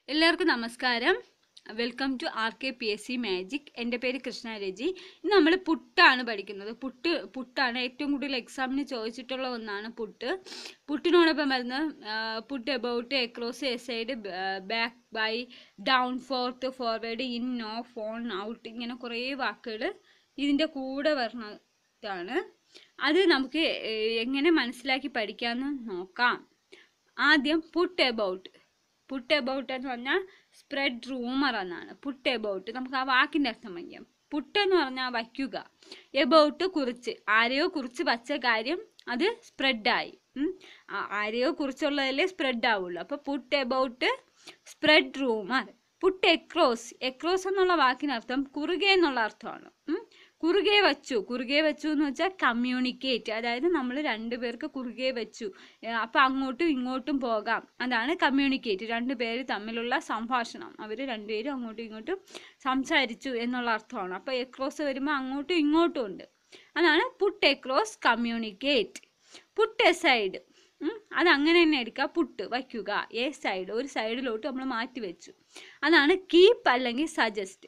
എല്ലാവർക്കും നമസ്കാരം welcome to R K P S C magic എൻ്റെ പേര് കൃഷ്ണ രജി ഇന്ന് നമ്മൾ പുട്ടാണ് പഠിക്കുന്നത് പുട്ട് പുട്ടാണ് ഏറ്റവും കൂടുതൽ എക്സാമിന് ചോദിച്ചിട്ടുള്ള ഒന്നാണ് പുട്ട് പുട്ടിനോടൊപ്പം വരുന്ന put about across aside back by down forth forward in no phone out ഇങ്ങനെ കുറേ വാക്കുകൾ ഇതിൻ്റെ കൂടെ വരുന്നതാണ് അത് നമുക്ക് ഏഹ്, എങ്ങനെ മനസ്സിലാക്കി പഠിക്കാമെന്ന് നോക്കാം ആദ്യം പുട്ട് എബൌട്ട് പുട്ട് എബൌട്ട് എന്ന് പറഞ്ഞാൽ സ്പ്രെഡ് റൂമർ എന്നാണ് പുട്ട് എബൌട്ട് നമുക്ക് ആ വാക്കിൻ്റെ അർത്ഥം വയ്ക്കാം പുട്ട് എന്ന് പറഞ്ഞാൽ വയ്ക്കുക എബൌട്ട് കുറിച്ച് ആരെയോ കുറിച്ച് വച്ച കാര്യം അത് സ്പ്രെഡായി ആരെയോ കുറിച്ചുള്ളതല്ലേ സ്പ്രെഡ് ആവുള്ളൂ അപ്പോൾ put about spread rumour put across across എന്നുള്ള വാക്കിനർത്ഥം കുറുകെ എന്നുള്ള അർത്ഥമാണ് ഉം. കുറുകെ വച്ചു കുറുകെ വെച്ചു എന്ന് വെച്ചാൽ കമ്മ്യൂണിക്കേറ്റ് അതായത് നമ്മൾ രണ്ടുപേർക്ക് കുറുകെ വെച്ചു ഏഹ് അപ്പൊ അങ്ങോട്ടും ഇങ്ങോട്ടും പോകാം അതാണ് കമ്മ്യൂണിക്കേറ്റ് രണ്ടുപേര് തമ്മിലുള്ള സംഭാഷണം അവർ രണ്ടുപേരും അങ്ങോട്ടും ഇങ്ങോട്ടും സംസാരിച്ചു എന്നുള്ള അർത്ഥമാണ് അപ്പൊ എക്രോസ് വരുമ്പോൾ അങ്ങോട്ടും ഇങ്ങോട്ടും ഉണ്ട് അതാണ് put across communicate put aside അത് അങ്ങനെ തന്നെ എടുക്കുക പുട്ട് വയ്ക്കുക എ സൈഡ് ഒരു സൈഡിലോട്ട് നമ്മൾ മാറ്റി വെച്ചു അതാണ് കീപ്പ് അല്ലെങ്കിൽ സജസ്റ്റ്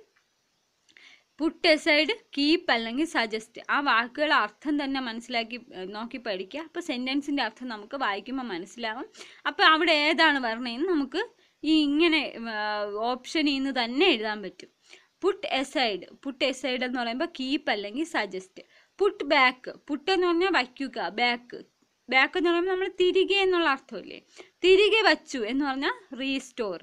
പുട്ട് എസൈഡ് കീപ്പ് അല്ലെങ്കിൽ സജസ്റ്റ് ആ വാക്കുകൾ അർത്ഥം തന്നെ മനസ്സിലാക്കി ഏഹ്, നോക്കി പഠിക്കുക അപ്പോൾ സെൻറ്റൻസിൻ്റെ അർത്ഥം നമുക്ക് വായിക്കുമ്പോൾ മനസ്സിലാവും അപ്പോൾ അവിടെ ഏതാണ് വരണതെന്ന് നമുക്ക് ഈ ഇങ്ങനെ ഓപ്ഷനിൽ നിന്ന് തന്നെ എഴുതാൻ പറ്റും പുട്ട് എസൈഡ് പുട്ട് എസൈഡ് എന്ന് പറയുമ്പോൾ കീപ്പ് അല്ലെങ്കിൽ സജസ്റ്റ് പുട്ട് ബാക്ക് പുട്ട് എന്ന് പറഞ്ഞാൽ വയ്ക്കുക ബാക്ക് ബാക്ക് എന്ന് പറയുമ്പോൾ നമ്മൾ തിരികെ എന്നുള്ള അർത്ഥമില്ലേ തിരികെ വച്ചു എന്ന് പറഞ്ഞാൽ റീസ്റ്റോർ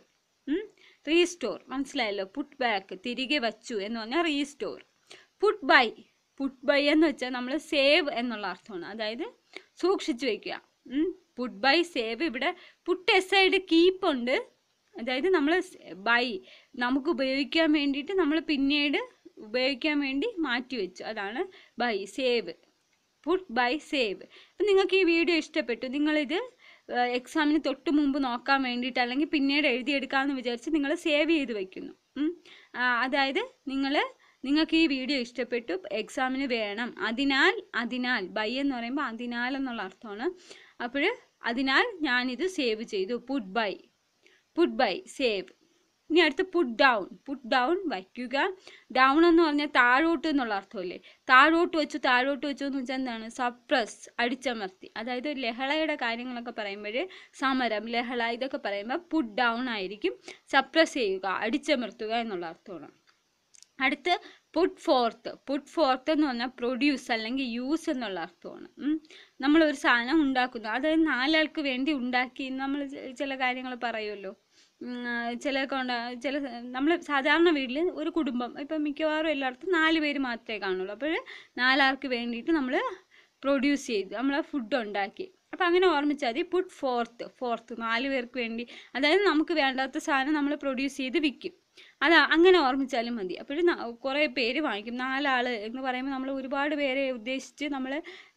റീസ്റ്റോർ മനസ്സിലായല്ലോ പുട്ട് ബാക്ക് തിരികെ വച്ചു എന്ന് പറഞ്ഞാൽ restore put by put by എന്ന് വെച്ചാൽ നമ്മൾ സേവ് എന്നുള്ള അർത്ഥമാണ് അതായത് സൂക്ഷിച്ചു വെക്കുക പുട്ട് ബൈ സേവ് ഇവിടെ പുട്ട് എസൈഡ് കീപ്പ് ഉണ്ട് അതായത് നമ്മൾ ബൈ നമുക്ക് ഉപയോഗിക്കാൻ വേണ്ടിയിട്ട് നമ്മൾ പിന്നീട് ഉപയോഗിക്കാൻ വേണ്ടി മാറ്റി വെച്ചു അതാണ് by save put by save അപ്പം നിങ്ങൾക്ക് ഈ വീഡിയോ ഇഷ്ടപ്പെട്ടു നിങ്ങളിത് എക്സാമിന് തൊട്ട് മുമ്പ് നോക്കാൻ വേണ്ടിയിട്ട് അല്ലെങ്കിൽ പിന്നീട് എഴുതിയെടുക്കാമെന്ന് വിചാരിച്ച് നിങ്ങൾ സേവ് ചെയ്ത് വെക്കുന്നു ഉം. ആ, അതായത് നിങ്ങൾ നിങ്ങൾക്ക് ഈ വീഡിയോ ഇഷ്ടപ്പെട്ടു എക്സാമിന് വേണം അതിനാൽ അതിനാൽ ബൈ എന്ന് പറയുമ്പോൾ അതിനാൽ എന്നുള്ള അർത്ഥമാണ് അപ്പോൾ അതിനാൽ ഞാനിത് സേവ് ചെയ്തു put by put by save ഇനി അടുത്ത് പുട്ട് ഡൗൺ പുട്ട് ഡൗൺ വയ്ക്കുക ഡൗൺ എന്ന് പറഞ്ഞാൽ താഴോട്ട് എന്നുള്ള അർത്ഥമല്ലേ താഴോട്ട് വെച്ചു താഴോട്ട് വെച്ചു എന്ന് വെച്ചാൽ എന്താണ് സപ്രസ് അടിച്ചമർത്തി അതായത് ലഹളയുടെ കാര്യങ്ങളൊക്കെ പറയുമ്പോൾ സമരം ലഹള ഇതൊക്കെ പറയുമ്പോൾ പുട്ട് ഡൗൺ ആയിരിക്കും സപ്രസ് ചെയ്യുക അടിച്ചമർത്തുക എന്നുള്ള അർത്ഥമാണ് അടുത്ത് പുട്ട് ഫോർത്ത് പുട്ട് ഫോർത്ത് എന്ന് പറഞ്ഞാൽ പ്രൊഡ്യൂസ് അല്ലെങ്കിൽ യൂസ് എന്നുള്ള അർത്ഥമാണ് ഉം. നമ്മളൊരു സാധനം ഉണ്ടാക്കുന്നു അതായത് നാലാൾക്ക് വേണ്ടി ഉണ്ടാക്കി നമ്മൾ ചില കാര്യങ്ങൾ പറയുമല്ലോ ഉം, ആ, ചിലർക്ക് ഉണ്ട് ചില നമ്മൾ സാധാരണ വീട്ടിൽ ഒരു കുടുംബം ഇപ്പം മിക്കവാറും എല്ലായിടത്തും നാല് പേര് മാത്രമേ കാണുള്ളൂ അപ്പോൾ നാലാൾക്ക് വേണ്ടിയിട്ട് നമ്മൾ പ്രൊഡ്യൂസ് ചെയ്ത് നമ്മൾ ഫുഡ് ഉണ്ടാക്കി അപ്പം അങ്ങനെ ഓർമ്മിച്ചാൽ മതി പുട്ട് ഫോർത്ത് ഫോർത്ത് നാല് പേർക്ക് വേണ്ടി അതായത് നമുക്ക് വേണ്ടാത്ത സാധനം നമ്മൾ പ്രൊഡ്യൂസ് ചെയ്ത് വിൽക്കും അതാ അങ്ങനെ ഓർമ്മിച്ചാലും മതി അപ്പോഴും കുറേ പേര് വാങ്ങിക്കും നാലാൾ എന്ന് പറയുമ്പോൾ നമ്മൾ ഒരുപാട് പേരെ ഉദ്ദേശിച്ച് നമ്മൾ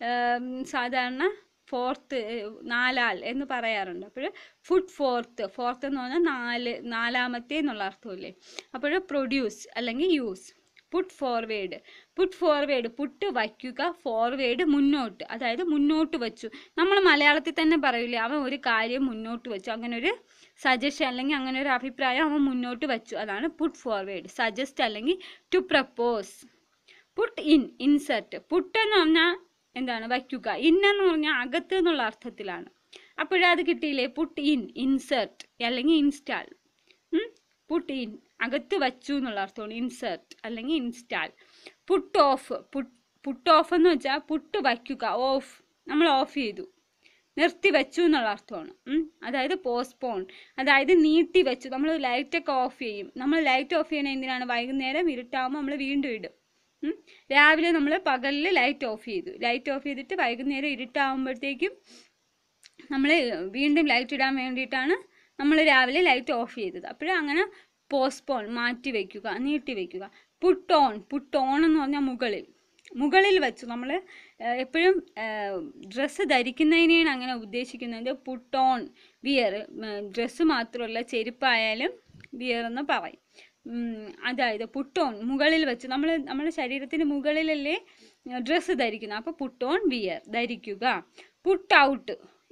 സാധാരണ ഫോർത്ത് നാലാൾ എന്ന് പറയാറുണ്ട് അപ്പോൾ ഫുഡ് ഫോർത്ത് ഫോർത്ത് എന്ന് പറഞ്ഞാൽ നാല് നാലാമത്തെ എന്നുള്ള അർത്ഥമില്ലേ അപ്പോൾ പ്രൊഡ്യൂസ് അല്ലെങ്കിൽ use put forward put forward put വയ്ക്കുക ഫോർവേഡ് മുന്നോട്ട് അതായത് മുന്നോട്ട് വച്ചു നമ്മൾ മലയാളത്തിൽ തന്നെ പറയില്ലേ അവൻ ഒരു കാര്യം മുന്നോട്ട് വെച്ചു അങ്ങനെ ഒരു സജഷൻ അല്ലെങ്കിൽ അങ്ങനെ ഒരു അഭിപ്രായം അവൻ മുന്നോട്ട് വെച്ചു അതാണ് പുട്ട് ഫോർവേഡ് സജസ്റ്റ് അല്ലെങ്കിൽ to propose put in insert put എന്ന് പറഞ്ഞാൽ എന്താണ് വയ്ക്കുക ഇൻ എന്ന് പറഞ്ഞാൽ അകത്ത് എന്നുള്ള അർത്ഥത്തിലാണ് അപ്പോഴത് കിട്ടിയില്ലേ പുട്ട് ഇൻ ഇൻസെർട്ട് അല്ലെങ്കിൽ ഇൻസ്റ്റാൾ പുട്ട് ഇൻ അകത്ത് വച്ചു എന്നുള്ള അർത്ഥമാണ് ഇൻസെർട്ട് അല്ലെങ്കിൽ install put off put off എന്ന് വെച്ചാൽ പുട്ട് വയ്ക്കുക ഓഫ് നമ്മൾ ഓഫ് ചെയ്തു നിർത്തി വെച്ചു എന്നുള്ള അർത്ഥമാണ് ഉം. അതായത് പോസ്റ്റ്പോൺ അതായത് നീട്ടി വെച്ചു നമ്മൾ ലൈറ്റൊക്കെ ഓഫ് ചെയ്യും നമ്മൾ ലൈറ്റ് ഓഫ് ചെയ്യണത് എന്തിനാണ് വൈകുന്നേരം ഇരുട്ടാകുമ്പോൾ നമ്മൾ വീണ്ടും ഇടും ഉം. രാവിലെ നമ്മൾ പകലിൽ ലൈറ്റ് ഓഫ് ചെയ്തു ലൈറ്റ് ഓഫ് ചെയ്തിട്ട് വൈകുന്നേരം ഇരുട്ടാകുമ്പോഴത്തേക്കും നമ്മൾ വീണ്ടും ലൈറ്റ് ഇടാൻ വേണ്ടിയിട്ടാണ് നമ്മൾ രാവിലെ ലൈറ്റ് ഓഫ് ചെയ്തത് അപ്പോൾ അങ്ങനെ പോസ്റ്റ്പോൺ മാറ്റി വയ്ക്കുക നീട്ടി വയ്ക്കുക പുട്ട് ഓൺ പുട്ട് ഓൺ എന്ന് പറഞ്ഞാൽ മുകളിൽ മുകളിൽ വെച്ചു നമ്മൾ എപ്പോഴും ഡ്രസ്സ് ധരിക്കുന്നതിനെയാണ് അങ്ങനെ ഉദ്ദേശിക്കുന്നത് പുട്ട് ഓൺ വിയർ ഡ്രസ്സ് മാത്രമല്ല ചെരുപ്പായാലും വിയർ എന്ന് പറയും ഉം, അതായത് പുട്ടോൺ മുകളിൽ വെച്ച് നമ്മൾ നമ്മുടെ ശരീരത്തിന് മുകളിലല്ലേ ഡ്രസ്സ് ധരിക്കുന്നത് അപ്പോൾ പുട്ടോൺ വിയർ ധരിക്കുക put out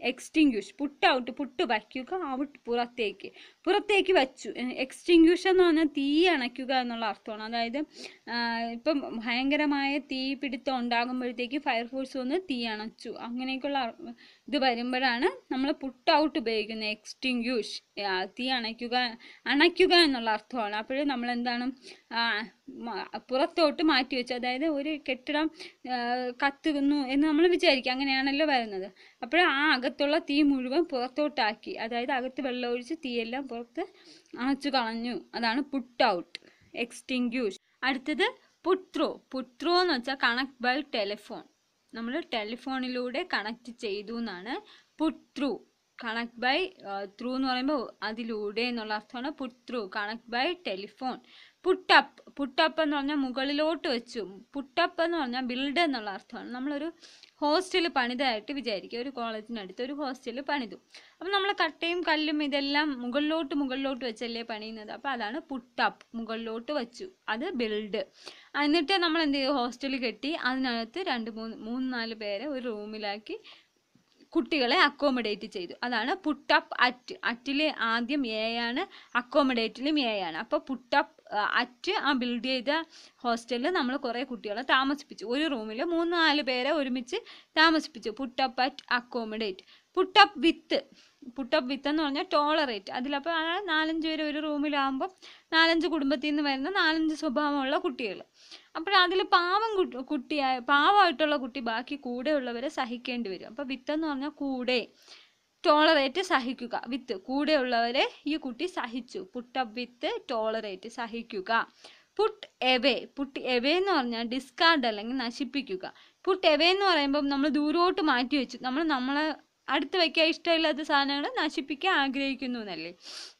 extinguish put out put വയ്ക്കുക ഔട്ട് പുറത്തേക്ക് പുറത്തേക്ക് വച്ചു എക്സ്റ്റിങ്ക്യൂഷ് എന്ന് പറഞ്ഞാൽ തീ അണയ്ക്കുക എന്നുള്ള അർത്ഥമാണ് അതായത് ആ, ഇപ്പം ഭയങ്കരമായ തീ പിടുത്തം ഉണ്ടാകുമ്പോഴത്തേക്ക് ഫയർഫോഴ്സ് വന്ന് തീ അണച്ചു അങ്ങനെയൊക്കെയുള്ള അർ- ഇത് വരുമ്പോഴാണ് നമ്മൾ പുട്ട് ഔട്ട് ഉപയോഗിക്കുന്നത് എക്സ്റ്റിങ്ക്യൂഷ് തീ അണയ്ക്കുക അണയ്ക്കുക എന്നുള്ള അർത്ഥമാണ് അപ്പോഴും നമ്മൾ എന്താണ് ആ, മ- പുറത്തോട്ട് മാറ്റി വെച്ചു അതായത് ഒരു കെട്ടിടം ആ, കത്തുന്നു എന്ന് നമ്മൾ വിചാരിക്കും അങ്ങനെയാണല്ലോ വരുന്നത് അപ്പോൾ ആ അകത്തുള്ള തീ മുഴുവൻ പുറത്തോട്ടാക്കി അതായത് അകത്ത് വെള്ളമൊഴിച്ച് തീയെല്ലാം പുറത്ത് അണച്ചു കളഞ്ഞു അതാണ് പുട്ട് ഔട്ട് എക്സ്റ്റിങ്ക്യൂഷ് അടുത്തത് പുത്രോ പുത്രോ എന്ന് വെച്ചാൽ കണക്ട് ബൈ ടെലിഫോൺ നമ്മൾ ടെലിഫോണിലൂടെ കണക്ട് ചെയ്തു എന്നാണ് പുത്രു കണക്ട് ബൈ ത്രൂ എന്ന് പറയുമ്പോൾ അതിലൂടെ എന്നുള്ള അർത്ഥമാണ് put through connect by telephone put up put up എന്ന് പറഞ്ഞാൽ മുകളിലോട്ട് വെച്ചു പുട്ടപ്പ് എന്ന് പറഞ്ഞാൽ ബിൽഡ് എന്നുള്ള അർത്ഥമാണ് നമ്മളൊരു ഹോസ്റ്റൽ പണിതായിട്ട് വിചാരിക്കുക ഒരു കോളേജിനടുത്ത് ഒരു ഹോസ്റ്റൽ പണിതു അപ്പം നമ്മൾ കട്ടയും കല്ലും ഇതെല്ലാം മുകളിലോട്ട് മുകളിലോട്ട് വെച്ചല്ലേ പണിയുന്നത് അപ്പോൾ അതാണ് പുട്ടപ്പ് മുകളിലോട്ട് വെച്ചു അത് ബിൽഡ് എന്നിട്ട് നമ്മൾ എന്ത് ചെയ്തു ഹോസ്റ്റൽ കെട്ടി അതിനകത്ത് രണ്ട് മൂന്ന് മൂന്ന് നാല് പേരെ ഒരു റൂമിലാക്കി കുട്ടികളെ അക്കോമഡേറ്റ് ചെയ്തു അതാണ് പുട്ടപ്പ് അറ്റ് അറ്റിൽ ആദ്യം എ ആണ് അക്കോമഡേറ്റിലും എ ആണ് അപ്പോൾ പുട്ടപ്പ് അറ്റ് ആ ബിൽഡ് ചെയ്ത ഹോസ്റ്റലിൽ നമ്മൾ കുറേ കുട്ടികളെ താമസിപ്പിച്ചു ഒരു റൂമിൽ മൂന്ന് നാല് പേരെ ഒരുമിച്ച് താമസിപ്പിച്ചു put up at accommodate put up with put up with എന്ന് പറഞ്ഞാൽ ടോളറേറ്റ് അതിലപ്പോൾ ആ നാലഞ്ച് പേര് ഒരു റൂമിലാകുമ്പോൾ നാലഞ്ച് കുടുംബത്തിൽ നിന്ന് വരുന്ന നാലഞ്ച് സ്വഭാവമുള്ള കുട്ടികൾ അപ്പോൾ അതിൽ പാവം കുട്ടി കുട്ടിയായ പാവമായിട്ടുള്ള കുട്ടി ബാക്കി കൂടെയുള്ളവരെ സഹിക്കേണ്ടി വരും അപ്പോൾ വിത്തെന്ന് പറഞ്ഞാൽ കൂടെ ടോളറേറ്റ് സഹിക്കുക വിത്ത് കൂടെയുള്ളവരെ ഈ കുട്ടി സഹിച്ചു പുട്ടപ്പ് വിത്ത് ടോളറേറ്റ് സഹിക്കുക പുട്ട് എവേ പുട്ട് എവേ എന്ന് പറഞ്ഞാൽ ഡിസ്കാർഡ് അല്ലെങ്കിൽ നശിപ്പിക്കുക പുട്ട് എവേ എന്ന് പറയുമ്പം നമ്മൾ ദൂരോട്ട് മാറ്റി വെച്ചു നമ്മൾ നമ്മളെ അടുത്ത് വയ്ക്കാൻ ഇഷ്ടമില്ലാത്ത സാധനങ്ങൾ നശിപ്പിക്കാൻ ആഗ്രഹിക്കുന്നു എന്നല്ലേ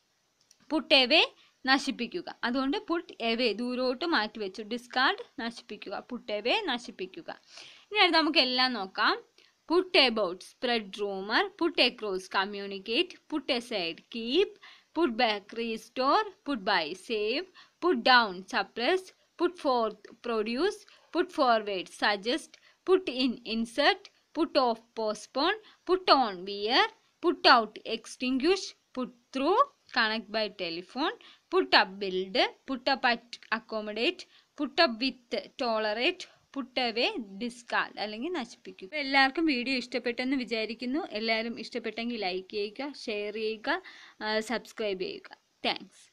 പുട്ട് എവേ നശിപ്പിക്കുക അതുകൊണ്ട് പുട്ട് എവേ ദൂരോട്ട് മാറ്റി വെച്ചു ഡിസ്കാർഡ് നശിപ്പിക്കുക പുട്ട് എവേ നശിപ്പിക്കുക ഇനി അടുത്ത് നമുക്ക് എല്ലാം നോക്കാം put about spread rumour put across communicate put aside keep put back restore put by save put down suppress put forth produce put forward suggest put in insert put off postpone put on wear put out extinguish put through connect by telephone put up build put up at accommodate put up with tolerate put away discard അല്ലെങ്കിൽ നശിപ്പിക്കും അപ്പോൾ എല്ലാവർക്കും video ഇഷ്ടപ്പെട്ടെന്ന് വിചാരിക്കുന്നു എല്ലാവരും ഇഷ്ടപ്പെട്ടെങ്കിൽ like ചെയ്യുക share ചെയ്യുക സബ്സ്ക്രൈബ് ചെയ്യുക താങ്ക്സ്